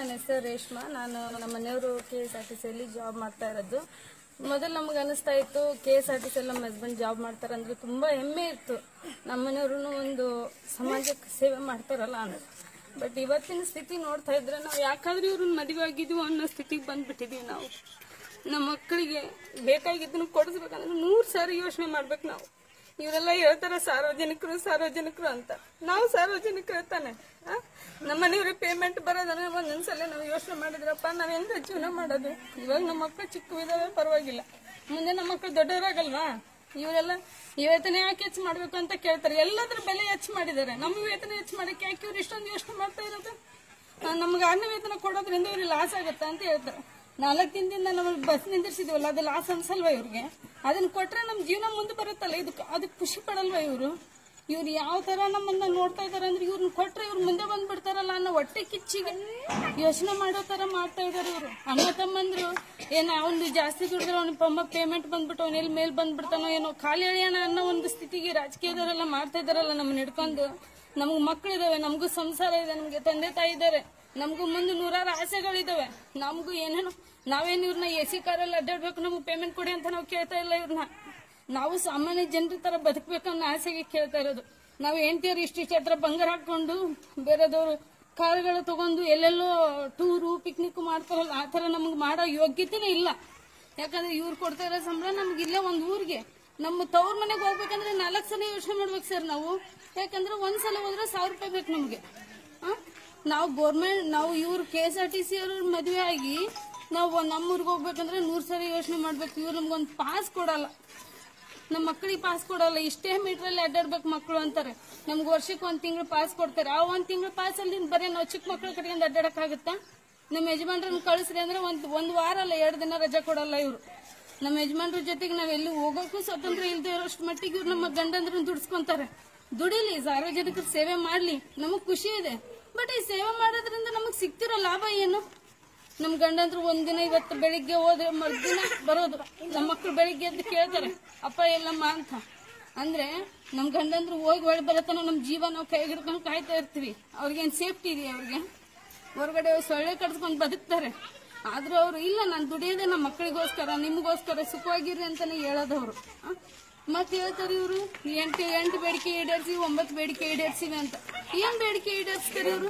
ನನ್ನ ಹೆಸರು ರೇಷ್ಮಾ ನಾನು ನಮ್ಮ ಮನೆಯವರು ಕೆ ಎಸ್ ಆರ್ ಟಿ ಸಿಯಲ್ಲಿ ಜಾಬ್ ಮಾಡ್ತಾ ಇರೋದು ಮೊದಲು ನಮ್ಗೆ ಅನಿಸ್ತಾ ಇತ್ತು K S R T C ನಮ್ಮ ಹಸ್ಬೆಂಡ್ ಜಾಬ್ ಮಾಡ್ತಾರೆ ಅಂದ್ರೆ ತುಂಬಾ ಹೆಮ್ಮೆ ಇತ್ತು ನಮ್ಮ ಮನೆಯವರು ಒಂದು ಸಮಾಜಕ್ಕೆ ಸೇವೆ ಮಾಡ್ತಾರಲ್ಲ ಅನ್ನೋದು ಬಟ್ ಇವತ್ತಿನ ಸ್ಥಿತಿ ನೋಡ್ತಾ ಇದ್ರೆ ನಾವು ಯಾಕಾದ್ರೂ ಇವ್ರನ್ನ ಮದುವೆ ಆಗಿದ್ವು ಅನ್ನೋ ಸ್ಥಿತಿಗೆ ಬಂದ್ಬಿಟ್ಟಿದೀವಿ ನಾವು ನಮ್ಮ ಮಕ್ಕಳಿಗೆ ಬೇಕಾಗಿದ್ದನ್ನು ಕೊಡಿಸ್ಬೇಕಂದ್ರೆ ನೂರು ಸಾರಿ ಯೋಚನೆ ಮಾಡ್ಬೇಕು ನಾವು ಇವರೆಲ್ಲ ಹೇಳ್ತಾರೆ ಸಾರ್ವಜನಿಕರು ಸಾರ್ವಜನಿಕರು ಅಂತ ನಾವು ಸಾರ್ವಜನಿಕರು ತಾನೆ ಆ? ನಮ್ಮ ಮನೆಯವ್ರಿಗೆ ಪೇಮೆಂಟ್ ಬರೋದಂದ್ರೆ ಒಂದೊಂದ್ಸಲ ನಾವು ಯೋಚನೆ ಮಾಡಿದ್ರಪ್ಪ ನಾವ್ ಹೆಂಗ ಜೀವನ ಮಾಡೋದು ಇವಾಗ ನಮ್ಮ ಮಕ್ಕಳು ಚಿಕ್ಕವಿದಾವೆ ಪರವಾಗಿಲ್ಲ ಮುಂದೆ ನಮ್ಮ ಮಕ್ಕಳು ದೊಡ್ಡವರಾಗಲ್ವಾ ಇವರೆಲ್ಲ ಈ ವೇತನ ಯಾಕೆ ಹೆಚ್ಚು ಮಾಡ್ಬೇಕು ಅಂತ ಕೇಳ್ತಾರೆ ಎಲ್ಲದ್ರ ಬೆಲೆ ಹೆಚ್ಚು ಮಾಡಿದ್ದಾರೆ ನಮ್ಮ ವೇತನ ಹೆಚ್ಚು ಮಾಡಕ್ಕೆ ಯಾಕೆ ಇವ್ರು ಇಷ್ಟೊಂದು ಯೋಚನೆ ಮಾಡ್ತಾ ಇರೋದು ಆ, ನಮ್ಗೆ ಅನ್ನ ವೇತನ ಕೊಡೋದ್ರಿಂದ ಇವ್ರಿಗೆ ಲಾಸ್ ಆಗುತ್ತೆ ಅಂತ ಹೇಳ್ತಾರೆ ನಾಲ್ಕು ದಿನದಿಂದ ನಾವು ಬಸ್ ನಿಂದಿರ್ಸಿದ್ವಲ್ಲ ಅದು ಲಾಸ್ ಅನ್ಸಲ್ವಾ ಇವ್ರಿಗೆ ಅದನ್ನ ಕೊಟ್ರೆ ನಮ್ ಜೀವನ ಮುಂದೆ ಬರುತ್ತಲ್ಲ ಇದಕ್ಕೆ ಅದಕ್ಕೆ ಖುಷಿ ಪಡಲ್ವಾ ಇವರು ಇವ್ರು ಯಾವ ತರ ನಮ್ಮನ್ನ ನೋಡ್ತಾ ಇದಾರೆ ಅಂದ್ರೆ ಇವ್ರನ್ನ ಕೊಟ್ರೆ ಇವ್ರು ಮುಂದೆ ಬಂದ್ಬಿಡ್ತಾರಲ್ಲ ಅನ್ನೋ ಹೊಟ್ಟೆ ಕಿಚ್ಚಿಗೆ ಯೋಚನೆ ಮಾಡೋ ತರ ಮಾಡ್ತಾ ಇದಾರೆ ಇವರು ಅಣ್ಣ ತಮ್ಮಂದ್ರು ಏನ ಅವ್ನು ಜಾಸ್ತಿ ದುಡಿದ್ರೆ ಅವ್ನ ಪಮ್ಮ ಪೇಮೆಂಟ್ ಬಂದ್ಬಿಟ್ಟು ಅವ್ನ ಎಲ್ಲಿ ಮೇಲ್ ಬಂದ್ಬಿಡ್ತಾನೋ ಏನೋ ಖಾಲಿ ಎಳೆಯೋಣ ಅನ್ನೋ ಒಂದು ಸ್ಥಿತಿಗೆ ರಾಜಕೀಯದವರೆಲ್ಲ ಮಾಡ್ತಾ ಇದಾರಲ್ಲ ನಮ್ಮನ್ನ ಹಿಡ್ಕೊಂಡು ನಮ್ಗೆ ಮಕ್ಕಳಿದಾವೆ ನಮಗೂ ಸಂಸಾರ ಇದೆ ನಮ್ಗೆ ತಂದೆ ತಾಯಿ ಇದಾರೆ ನಮಗೂ ಮುಂದೆ ನೂರಾರು ಆಸೆಗಳಿದಾವೆ ನಮಗೂ ಏನೇನು ನಾವೇನು ಇವ್ರನ್ನ ಎ ಸಿ ಕಾರಲ್ಲಿ ಅಡ್ಡಾಡ್ಬೇಕು ನಮ್ಗೆ ಪೇಮೆಂಟ್ ಕೊಡಿ ಅಂತ ನಾವು ಕೇಳ್ತಾ ಇಲ್ಲ ಇವ್ರನ್ನ ನಾವು ಸಾಮಾನ್ಯ ಜನರ ತರ ಬದುಕಬೇಕು ಅನ್ನೋ ಆಸೆಗೆ ಕೇಳ್ತಾ ಇರೋದು ನಾವು ಹೆಂಡತಿಯರು ಇಷ್ಟಿಷ್ಟು ಹತ್ರ ಬಂಗಾರ ಹಾಕೊಂಡು ಬೇರೆದವರು ಕಾರುಗಳು ತಗೊಂಡು ಎಲ್ಲೆಲ್ಲೋ ಟೂರು ಪಿಕ್ನಿಕ್ ಮಾಡ್ತಾರಲ್ಲ ಆ ತರ ನಮ್ಗೆ ಮಾಡೋ ಯೋಗ್ಯತೆನೇ ಇಲ್ಲ ಯಾಕಂದ್ರೆ ಇವ್ರು ಕೊಡ್ತಾ ಇರೋ ಸಂಬಳ ನಮ್ಗೆ ಇಲ್ಲೇ ಒಂದ್ ಊರಿಗೆ ನಮ್ಮ ತವ್ರ ಮನೆಗೆ ಹೋಗ್ಬೇಕಂದ್ರೆ ನಾಲ್ಕು ಸಲ ಯೋಚನೆ ಮಾಡ್ಬೇಕು ಸರ್ ನಾವು ಯಾಕಂದ್ರೆ ಒಂದ್ ಸಲ ಹೋದ್ರೆ ಸಾವಿರ ರೂಪಾಯಿ ಬೇಕು ನಮ್ಗೆ ಆ? ನಾವು ಗೌರ್ಮೆಂಟ್ ನಾವು ಇವ್ರು K S R T C ಅವ್ರ ಮದುವೆ ಆಗಿ ನಾವು ಒಂದ್ ನಮ್ಮೂರ್ಗೆ ಹೋಗ್ಬೇಕಂದ್ರೆ ನೂರ್ ಸಲ ಯೋಚನೆ ಮಾಡ್ಬೇಕು ಇವ್ರು ನಮ್ಗೊಂದು ಪಾಸ್ ಕೊಡಲ್ಲ ನಮ್ಮ ಮಕ್ಕಳಿಗೆ ಪಾಸ್ ಕೊಡಲ್ಲ ಇಷ್ಟೇ ಮೀಟ್ರಲ್ಲಿ ಅಡ್ಡಾಡ್ಬೇಕು ಮಕ್ಕಳು ಅಂತಾರೆ ನಮ್ಗೆ ವರ್ಷಕ್ಕೆ ಒಂದ್ ತಿಂಗಳು ಪಾಸ್ ಕೊಡ್ತಾರೆ ಆ ಒಂದ್ ತಿಂಗಳು ಪಾಸ್ ಅಲ್ಲಿ ಬರೀ ನಾವು ಚಿಕ್ಕ ಮಕ್ಕಳ ಕಡೆಯಿಂದ ಅಡ್ಡಾಡಕ್ಕಾಗತ್ತಾ ನಮ್ಮ ಯಜಮಾನ್ರನ್ನ ಕಳಿಸ್ರಿ ಅಂದ್ರೆ ಒಂದ್ ಒಂದ್ ವಾರ ಅಲ್ಲ ಎರಡು ದಿನ ರಜೆ ಕೊಡಲ್ಲ ಇವ್ರು ನಮ್ಮ ಯಜಮಾನ್ರ ಜೊತೆಗೆ ನಾವ್ ಎಲ್ಲಿ ಹೋಗೋಕ್ಕೂ ಸ್ವಾತಂತ್ರ್ಯ ಇಲ್ದೇ ಇರೋಷ್ಟು ಮಟ್ಟಿಗೆ ಇವ್ರು ನಮ್ಮ ಗಂಡಂದ್ರನ್ನ ದುಡಿಸ್ಕೊಂತಾರೆ ದುಡಿಲಿ ಸಾರ್ವಜನಿಕರ ಸೇವೆ ಮಾಡ್ಲಿ ನಮಗ್ ಖುಷಿ ಇದೆ ಬಟ್ ಈ ಸೇವೆ ಮಾಡೋದ್ರಿಂದ ನಮಗ್ ಸಿಗ್ತಿರೋ ಲಾಭ ಏನು ನಮ್ ಗಂಡಂದ್ರು ಒಂದಿನ ಇವತ್ತು ಬೆಳಿಗ್ಗೆ ಹೋದ್ರೆ ಮರ್ದಿನ ಬರೋದು ನಮ್ಮ ಮಕ್ಳು ಬೆಳಿಗ್ಗೆ ಎದ್ದು ಕೇಳ್ತಾರೆ ಅಪ್ಪ ಎಲ್ಲಮ್ಮ ಅಂತ ಅಂದ್ರೆ ನಮ್ ಗಂಡಂದ್ರು ಹೋಗಿ ಒಳಗೆ ಬರತನ ನಮ್ ಜೀವ ನಾವು ಕೈ ಹಿಡ್ಕೊಂಡು ಕಾಯ್ತಾ ಇರ್ತೀವಿ ಅವ್ರಿಗೇನ್ ಸೇಫ್ಟಿ ಇದೆಯಾ ಅವ್ರಿಗೆ ಹೊರಗಡೆ ಸೊಳ್ಳೆ ಕಡ್ಸ್ಕೊಂಡು ಬದುಕ್ತಾರೆ ಆದ್ರೂ ಅವ್ರು ಇಲ್ಲ ನಾನು ದುಡಿಯೋದೇ ನಮ್ಮ ಮಕ್ಕಳಿಗೋಸ್ಕರ ನಿಮಗೋಸ್ಕರ ಸುಖವಾಗಿರ್ರಿ ಅಂತಾನೆ ಹೇಳೋದವ್ರು ಆ? ಮತ್ ಹೇಳ್ತಾರೆ ಇವರು ಎಂಟು ಎಂಟು ಬೇಡಿಕೆ ಈಡೇರಿಸಿ ಒಂಬತ್ತು ಬೇಡಿಕೆ ಈಡೇರಿಸಿವಿ ಅಂತ ಏನ್ ಬೇಡಿಕೆ ಈಡೇರಿಸ್ತಾರೆ ಇವರು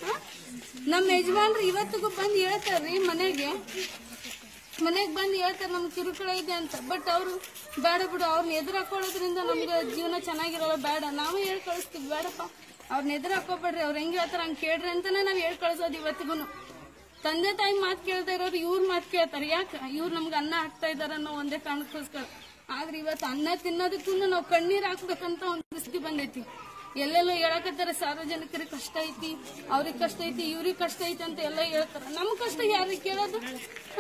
ನಮ್ಮ ಯಜಮಾನ್ರು ಇವತ್ತಿಗೂ ಬಂದು ಹೇಳ್ತಾರ್ರಿ ಮನೆಗೆ ಮನೆಗೆ ಬಂದು ಹೇಳ್ತಾರೆ ನಮ್ಗೆ ಕಿರುಕುಳ ಇದೆ ಅಂತ ಬಟ್ ಅವರು ಬೇಡ ಬಿಡು ಅವ್ರನ್ನ ಎದುರು ಹಾಕೊಳ್ಳೋದ್ರಿಂದ ನಮ್ಗೆ ಜೀವನ ಚೆನ್ನಾಗಿರಲ್ಲ ಬೇಡ ನಾವು ಹೇಳಿ ಕಳಿಸ್ತೀವಿ ಬೇಡಪ್ಪ ಅವ್ರನ್ನ ಎದುರು ಹಾಕೋಬೇಡ್ರಿ ಅವ್ರು ಹೆಂಗ್ ಹೇಳ್ತಾರೆ ಹಂಗೆ ಕೇಳ್ರಿ ಅಂತಾನೆ ನಾವು ಹೇಳಿ ಕಳ್ಸೋದು ಇವತ್ತಿಗೂ ತಂದೆ ತಾಯಿ ಮಾತು ಕೇಳ್ತಾ ಇರೋರು ಇವ್ರ ಮಾತು ಕೇಳ್ತಾರೆ ಯಾಕೆ ಇವ್ರು ನಮ್ಗೆ ಅನ್ನ ಹಾಕ್ತಾ ಇದಾರ ಅನ್ನೋ ಒಂದೇ ಕಾರಣಕ್ಕೋಸ್ಕರ ಆದ್ರೆ ಇವತ್ತು ಅನ್ನ ತಿನ್ನೋದಕ್ಕೂ ನಾವು ಕಣ್ಣೀರ್ ಹಾಕ್ಬೇಕಂತ ಒಂದು ಸ್ಥಿತಿ ಬಂದೈತಿ ಎಲ್ಲೆಲ್ಲೋ ಹೇಳಕತ್ತಾರೆ ಸಾರ್ವಜನಿಕರಿಗೆ ಕಷ್ಟ ಐತಿ ಅವ್ರಿಗೆ ಕಷ್ಟ ಐತಿ ಇವ್ರಿಗೆ ಕಷ್ಟ ಐತಿ ಅಂತ ಎಲ್ಲ ಹೇಳ್ತಾರ ನಮ್ ಕಷ್ಟ ಯಾರಿಗೆ ಕೇಳೋದು ಹ?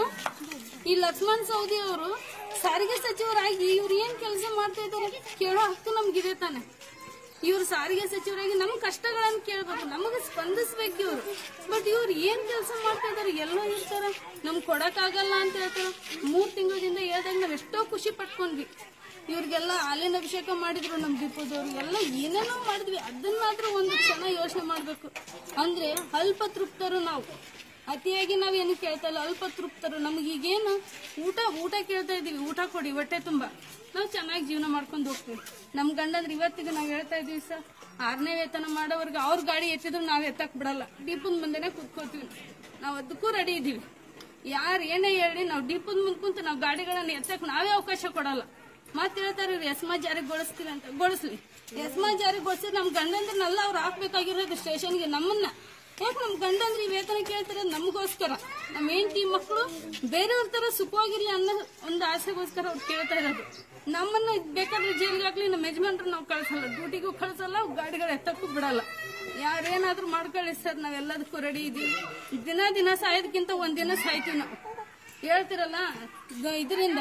ಈ ಲಕ್ಷ್ಮಣ್ ಸೌದಿ ಅವರು ಸಾರಿಗೆ ಸಚಿವರಾಗಿ ಇವ್ರು ಏನ್ ಕೆಲಸ ಮಾಡ್ತಾ ಇದಾರೆ ಕೇಳೋ ಹಕ್ಕು ನಮ್ಗಿದೆ ತಾನೆ ಇವ್ರು ಸಾರಿಗೆ ಸಚಿವರಾಗಿ ನಮ್ ಕಷ್ಟಗಳನ್ನ ಕೇಳ್ಬೇಕು ನಮಗೆ ಸ್ಪಂದಿಸ್ಬೇಕು ಇವ್ರು ಬಟ್ ಇವ್ರು ಏನ್ ಕೆಲಸ ಮಾಡ್ತಾ ಇದಾರೆ ಎಲ್ಲೋ ಇರ್ತಾರ ನಮ್ಗೆ ಕೊಡಕ್ಕಾಗಲ್ಲ ಅಂತ ಹೇಳ್ತಾರ ಮೂರ್ ತಿಂಗಳಿಂದ ಹೇಳ್ದಾಗ ನಾವ್ ಎಷ್ಟೋ ಖುಷಿ ಪಟ್ಕೊಂಡ್ವಿ ಇವ್ರಿಗೆಲ್ಲ ಹಾಲಿನ ಅಭಿಷೇಕ ಮಾಡಿದ್ರು ನಮ್ ದೀಪದವ್ರು ಎಲ್ಲ ಏನೇನೋ ಮಾಡಿದ್ವಿ ಅದನ್ನ ಮಾತ್ರ ಒಂದು ಕ್ಷಣ ಯೋಚನೆ ಮಾಡ್ಬೇಕು ಅಂದ್ರೆ ಅಲ್ಪ ತೃಪ್ತರು ನಾವು ಅತಿಯಾಗಿ ನಾವೇನು ಕೇಳ್ತಾ ಇಲ್ಲ ಅಲ್ಪ ತೃಪ್ತರು ನಮ್ಗೆ ಈಗೇನು ಊಟ ಊಟ ಕೇಳ್ತಾ ಇದೀವಿ ಊಟ ಕೊಡಿ ಹೊಟ್ಟೆ ತುಂಬಾ ನಾವು ಚೆನ್ನಾಗಿ ಜೀವನ ಮಾಡ್ಕೊಂಡು ಹೋಗ್ತೀವಿ ನಮ್ ಗಂಡಂದ್ರೆ ಇವತ್ತಿಗೆ ನಾವ್ ಹೇಳ್ತಾ ಇದೀವಿ ಸರ್ ಆರನೇ ವೇತನ ಮಾಡೋರ್ಗೆ ಅವ್ರ ಗಾಡಿ ಎತ್ತಿದ್ರು ನಾವ್ ಎತ್ತಕ್ ಬಿಡಲ್ಲ ದೀಪದ ಮುಂದೆನೆ ಕುತ್ಕೋತೀವಿ ನಾವ್ ಅದಕ್ಕೂ ರೆಡಿ ಇದೀವಿ ಯಾರು ಏನೇ ಹೇಳಿ ನಾವು ದೀಪದ ಮುಂದೆ ಕುಂತು ನಾವು ಗಾಡಿಗಳನ್ನ ಎತ್ತಕ್ ನಾವೇ ಅವಕಾಶ ಕೊಡಲ್ಲ ಮತ್ತೆ ಹೇಳ್ತಾರೆ ಇವ್ರು ಎಸ್ಮಾ ಜಾರಿಗೊಳಿಸ್ತೀವಿ ಅಂತ ಗೊಳಿಸ್ಲಿ ಎಸ್ಮಾ ಜಾರಿಗೊಳಿಸಿದ್ರೆ ನಮ್ ಗಂಡಂದ್ರನ್ನೆಲ್ಲ ಅವ್ರು ಹಾಕ್ಬೇಕಾಗಿರೋದು ಸ್ಟೇಷನ್ಗೆ ನಮ್ಮನ್ನ ಯಾಕೆ ನಮ್ ಗಂಡಂದ್ರೆ ಈ ವೇತನ ಕೇಳ್ತಿರೋದು ನಮಗೋಸ್ಕರ ನಮ್ಮ ಹೆಂಡತಿ ಮಕ್ಕಳು ಬೇರೆಯವ್ರ ತರ ಸುಖವಾಗಿರ್ಲಿ ಅನ್ನೋ ಒಂದು ಆಸೆಗೋಸ್ಕರ ಅವ್ರು ಕೇಳ್ತಾ ಇರೋದು ನಮ್ಮನ್ನ ಬೇಕಾದ್ರೆ ಜೈಲಿಗೆ ಹಾಕ್ಲಿ ನಮ್ಮ ಯಜಮಾನ್ರು ನಾವು ಕಳ್ಸಲ್ಲ ಡ್ಯೂಟಿಗೂ ಕಳ್ಸಲ್ಲ ಗಾಡಿಗಳು ಎತ್ತಕ್ಕೂ ಬಿಡಲ್ಲ ಯಾರೇನಾದ್ರೂ ಮಾಡ್ಕೊಳ್ಳಿ ಸರ್ ನಾವೆಲ್ಲದಕ್ಕೂ ರೆಡಿ ಇದೀವಿ ದಿನ ದಿನ ಸಾಯೋದಕ್ಕಿಂತ ಒಂದಿನ ಸಾಯ್ತೀವಿ ನಾವು ಹೇಳ್ತಿರಲ್ಲ ಗ- ಇದರಿಂದ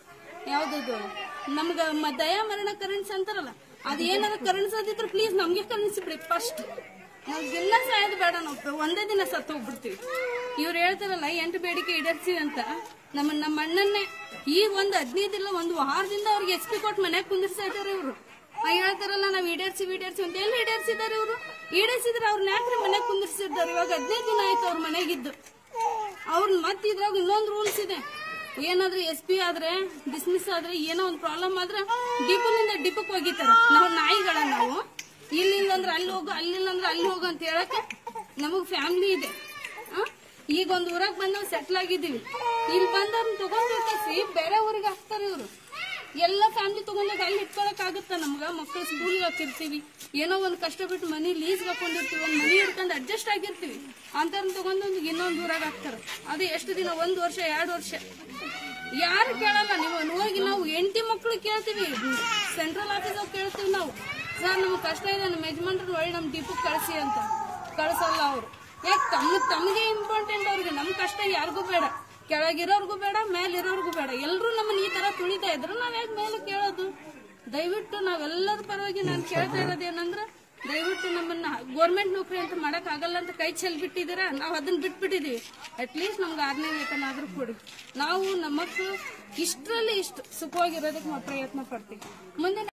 ಯಾವ್ದದು ನಮ್ಗ ಮ- ದಯಾ ಮರಣ ಕರೆನ್ಸ್ ಅಂತಾರಲ್ಲ ಅದ್ ಏನಾರ ಕರೆನ್ಸೋದಿದ್ರೆ ಪ್ಲೀಸ್ ನಮ್ಗೆ ಕರೆನ್ಸಿಬಿಡಿ ಫಸ್ಟ್ ನಾವ್ ದಿನ ಸಾಯೋದು ಬೇಡ ನಾವು ಒಂದೇ ದಿನ ಸತ್ತು ಹೋಗ್ಬಿಡ್ತೀವಿ ಇವ್ರು ಹೇಳ್ತಾರಲ್ಲ ಎಂಟು ಬೇಡಿಕೆ ಈಡೇರ್ಸಿ ಅಂತ ನಮ್ಮ ನಮ್ಮ ಅಣ್ಣನ್ನೇ ಈ ಒಂದ್ ಹದಿನೈದಿಲ್ಲ ಒಂದು ವಾರದಿಂದ ಅವ್ರಿಗೆ ಎಕ್ಸ್ ಪಿ ಕೊಟ್ಟು ಮನ್ಯಾಗ ಕುಂದಿರ್ಸ್ತಾ ಇದಾರೆ ಇವ್ರು ಆ, ಹೇಳ್ತಾರಲ್ಲ ನಾವ್ ಈಡೇರ್ಸಿ ಈಡೇರ್ಸಿ ಅಂತ ಎಲ್ಲಿ ಈಡೇರ್ಸಿದಾರೆ ಇವರು ಈಡೇರ್ಸಿದ್ರೆ ಅವ್ರನ್ನ ಯಾಕ್ರಿ ಮನೆಗೆ ಕುಂದಿರ್ಸಿದ್ದಾರೆ ಇವಾಗ ಹದಿನೈದು ದಿನ ಆಯ್ತು ಅವ್ರ ಮನೆಗಿದ್ದು ಅವ್ರನ್ನ ಮತ್ತೆ ಇದ್ರಾಗ ಇನ್ನೊಂದು ರೂಲ್ಸ್ ಇದೆ ಏನಾದ್ರೂ ಎಸ್ ಪಿ ಆದ್ರೆ ಡಿಸ್ಮಿಸ್ ಆದ್ರೆ ಏನೋ ಒಂದು ಪ್ರಾಬ್ಲಮ್ ಆದ್ರೆ ಡಿಪೋನಿಂದ ಡಿಪಕ್ ಹೋಗಿತಾರ ನಾವು ನಾಯಿಗಳ ನಾವು ಇಲ್ಲಿಲ್ಲ ಅಂದ್ರೆ ಅಲ್ಲಿ ಹೋಗು ಅಲ್ಲಿಲ್ಲ ಅಂದ್ರೆ ಅಲ್ಲಿ ಹೋಗು ಅಂತ ಹೇಳಕ್ಕೆ ನಮಗ್ ಫ್ಯಾಮಿಲಿ ಇದೆ ಆ? ಈಗ ಒಂದ್ ಊರಾಗ ಬಂದು ಸೆಟ್ಲ್ ಆಗಿದ್ದೀವಿ ಇಲ್ಲಿ ಬಂದವ್ರನ್ನ ತಗೊಂಡಿರ್ತೀವಿ ಬೇರೆ ಊರಿಗೆ ಹಾಕ್ತಾರೆ ಇವರು ಎಲ್ಲ ಫ್ಯಾಮಿಲಿ ತಗೊಂಡಾಗ ಅಲ್ಲಿ ಇಟ್ಕೊಳಕ್ ಆಗುತ್ತ ನಮ್ಗ ಮಕ್ಕಳು ಸ್ಕೂಲ್ಗೆ ಹಾಕಿರ್ತೀವಿ ಏನೋ ಒಂದ್ ಕಷ್ಟಪಟ್ಟು ಮನಿ ಲೀಸ್ ಹಾಕೊಂಡಿರ್ತೀವಿ ಒಂದ್ ಮನಿ ಹಿಡ್ಕೊಂಡು ಅಡ್ಜಸ್ಟ್ ಆಗಿರ್ತೀವಿ ಅಂತವ್ರನ್ನ ತಗೊಂಡು ಒಂದು ಇನ್ನೊಂದ್ ಊರಾಗ ಹಾಕ್ತಾರ ಅದು ಎಷ್ಟು ದಿನ ಒಂದ್ ವರ್ಷ ಎರಡ್ ವರ್ಷ ಯಾರು ಕೇಳಲ್ಲ ನೀವು ಹೋಗಿ ನಾವು ಎಂಟಿ ಮಕ್ಕಳು ಕೇಳ್ತೀವಿ ಸೆಂಟ್ರಲ್ ಆಫೀಸ್ ಕೇಳ್ತೀವಿ ನಾವು ಸರ್ ನಮ್ಗೆ ಕಷ್ಟ ಇದೆ ನಮ್ಮ ಯಜಮಾನ್ರನ್ನ ಒಳ್ಳೆ ನಮ್ ಡಿಪಕ್ ಕಳಿಸಿ ಅಂತ ಕಳ್ಸಲ್ಲ ಅವ್ರು ಯಾಕೆ ತಮ್ಮ ತಮಗೆ ಇಂಪಾರ್ಟೆಂಟ್ ಅವ್ರಿಗೆ ನಮ್ ಕಷ್ಟ ಯಾರಿಗೂ ಬೇಡ ಕೆಳಗಿರೋರ್ಗೂ ಬೇಡ ಮೇಲಿರೋರ್ಗೂ ಬೇಡ ಎಲ್ರು ನಮ್ಮನ್ನ ಈ ತರ ತುಳಿತಾ ಇದ್ರು ನಾವ್ ಯಾಕೆ ಮೇಲೆ ಕೇಳೋದು ದಯವಿಟ್ಟು ನಾವೆಲ್ಲರ ಪರವಾಗಿ ನಾನು ಕೇಳ್ತಾ ಇರೋದೇನಂದ್ರ ದಯವಿಟ್ಟು ನಮ್ಮನ್ನ ಗೋರ್ಮೆಂಟ್ ನೌಕರಿ ಅಂತ ಮಾಡಕ್ ಆಗಲ್ಲ ಅಂತ ಕೈ ಚೆಲ್ ಬಿಟ್ಟಿದ್ದೀರಾ ನಾವು ಅದನ್ನ ಬಿಟ್ಬಿಟ್ಟಿದೀವಿ ಅಟ್ಲೀಸ್ಟ್ ನಮ್ಗೆ ಆರನೇ ವೇತನ ಆದ್ರೂ ಕೊಡಿ ನಾವು ನಮ್ಮ ಮಕ್ಕಳು ಇಷ್ಟರಲ್ಲಿ ಇಷ್ಟು ಸುಖವಾಗಿರೋದಕ್ಕೆ ನಾವು ಪ್ರಯತ್ನ ಪಡ್ತೀವಿ ಮುಂದೆ